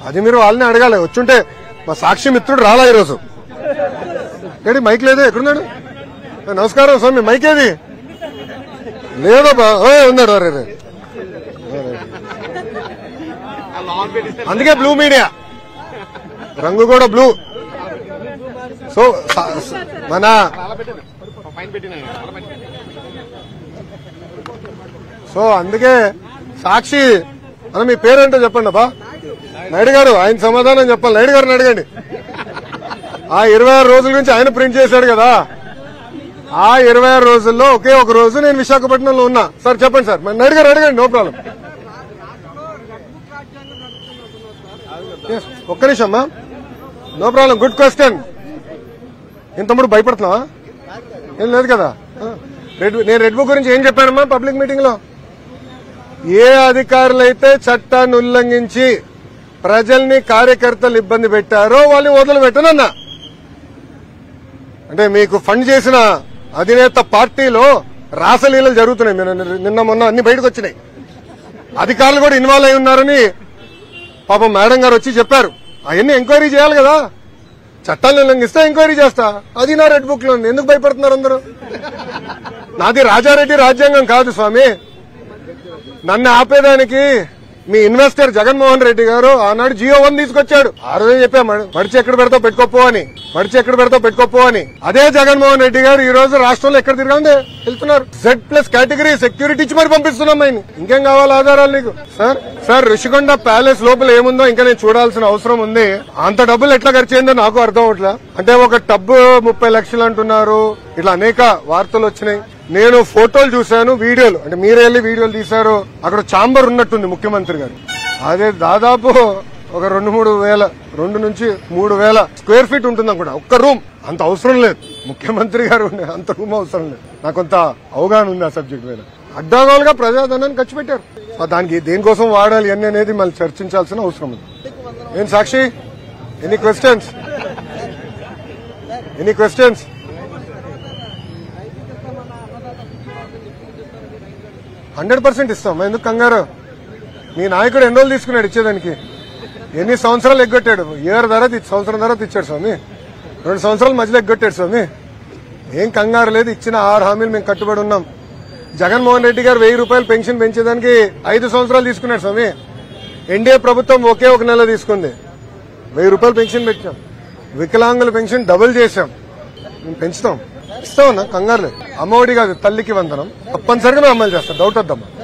అది మీరు వాళ్ళని అడగాలి వచ్చుంటే మా సాక్షి మిత్రుడు రాలా ఈరోజు ఏడి మైక్ లేదు ఎక్కడున్నాడు ఏ, నమస్కారం స్వామి మైక్ ఏది లేదబ్బా ఓ ఉన్నాడు అరే రే. అందుకే బ్లూ మీడియా రంగు కూడా బ్లూ సో స- స- మన సో అందుకే సాక్షి అన్న మీ పేరేంటో చెప్పండి అబ్బా నాయుడు గారు ఆయన సమాధానం చెప్పాలి నాయుడు గారిని అడగండి ఆ ఇరవై ఆరు రోజుల నుంచి ఆయన ప్రింట్ చేశాడు కదా ఆ ఇరవై ఆరు రోజుల్లో ఒకే ఒక రోజు నేను విశాఖపట్నంలో ఉన్నా సార్ చెప్పండి సార్ మరి నాయుడు గారు అడగండి నో ప్రాబ్లం ఒక్క నిమిషం అమ్మా నో ప్రాబ్లం గుడ్ క్వశ్చన్ ఇంత తమ్ముడు భయపడుతున్నావా ఏం లేదు కదా ఆ. రెడ్ నేను రెడ్ బుక్ గురించి ఏం చెప్పానమ్మా పబ్లిక్ మీటింగ్ లో ఏ అధికారులైతే చట్టాన్ని ఉల్లంఘించి ప్రజల్ని కార్యకర్తలు ఇబ్బంది పెట్టారో వాళ్ళని వదిలిపెట్టనన్నా అంటే మీకు ఫండ్ చేసిన అధినేత పార్టీలో రాసలీలలు జరుగుతున్నాయి మీరు నిన్న మొన్న అన్ని బయటకు వచ్చినాయి అధికారులు కూడా ఇన్వాల్వ్ అయి ఉన్నారని పాపం మేడం గారు వచ్చి చెప్పారు అవన్నీ ఎంక్వైరీ చేయాలి కదా చట్టాలను ఉల్లంఘిస్తే ఎంక్వైరీ చేస్తా అది నా రెడ్ బుక్ లో ఉంది ఎందుకు భయపడుతున్నారు అందరూ నాది రాజారెడ్డి రాజ్యాంగం కాదు స్వామి నన్ను ఆపేదానికి మీ ఇన్వెస్టర్ జగన్మోహన్ రెడ్డి గారు ఆనాడు జియో వన్ తీసుకొచ్చాడు ఆ రోజే చెప్పా మడి- మడిచి ఎక్కడ పెడతావు పెట్టుకోపో అని మడిచి ఎక్కడ పెడతావు పెట్టుకోపో అని అదే జగన్మోహన్ రెడ్డి గారు ఈ రోజు రాష్ట్రంలో ఎక్కడ తిరగండి వెళ్తున్నారు జెడ్ ప్లస్ కేటగిరీ సెక్యూరిటీ ఇచ్చి మరి పంపిస్తున్నాం ఆయన ఇంకేం కావాలి ఆధారాలు నీకు సార్ సార్ ఋషికొండ ప్యాలెస్ లోపల ఏముందో ఇంకా నేను చూడాల్సిన అవసరం ఉంది అంత డబ్బులు ఎట్లా ఖర్చు అయిందో నాకు అర్థం అవట్లా అంటే ఒక టబ్బు ముప్పై లక్షలు అంటున్నారు ఇట్లా అనేక వార్తలు వచ్చినాయి నేను ఫోటోలు చూశాను వీడియోలు అంటే మీరే వెళ్ళి వీడియోలు తీశారు అక్కడ చాంబర్ ఉన్నట్టుంది ముఖ్యమంత్రి గారు అదే దాదాపు ఒక రెండు మూడు వేల రెండు నుంచి మూడు వేల స్క్వేర్ ఫీట్ ఉంటుంది అనుకుంటా ఒక్క రూమ్ అంత అవసరం లేదు ముఖ్యమంత్రి గారు ఉండే అంత రూమ్ అవసరం లేదు నాకు కొంత అవగాహన ఉంది ఆ సబ్జెక్ట్ మీద అడ్డాగోలుగా ప్రజాధనాన్ని ఖర్చు పెట్టారు సో దానికి దేనికోసం వాడాలి అని అనేది మళ్ళీ చర్చించాల్సిన అవసరం ఉంది ఏం Sakshi any questions any questions hundred percent ఇస్తాం ఎందుకు కంగారు మీ నాయకుడు ఎన్ని రోజులు తీసుకున్నాడు ఇచ్చేదానికి ఎన్ని సంవత్సరాలు ఎగ్గొట్టాడు ఇయర్ ధర సంవత్సరం ధర ఇచ్చాడు స్వామి రెండు సంవత్సరాల మధ్యలో ఎగ్గొట్టాడు స్వామి ఏం కంగారు లేదు ఇచ్చిన ఆరు హామీలు మేము కట్టుబడి ఉన్నాం జగన్మోహన్ రెడ్డి గారు వెయ్యి రూపాయలు పెన్షన్ పెంచేదానికి ఐదు సంవత్సరాలు తీసుకున్నాడు స్వామి ఎన్డీఏ ప్రభుత్వం ఒకే ఒక నెల తీసుకుంది వెయ్యి రూపాయలు పెన్షన్ పెట్టాం వికలాంగుల పెన్షన్ డబుల్ చేశాం మేము పెంచుతాం ఇస్తామన్నా కంగారు లేదు అమ్మఒడి కాదు తల్లికి వందనం తప్పనిసరిగా మేము అమలు చేస్తాం డౌట్ వద్దమ్మా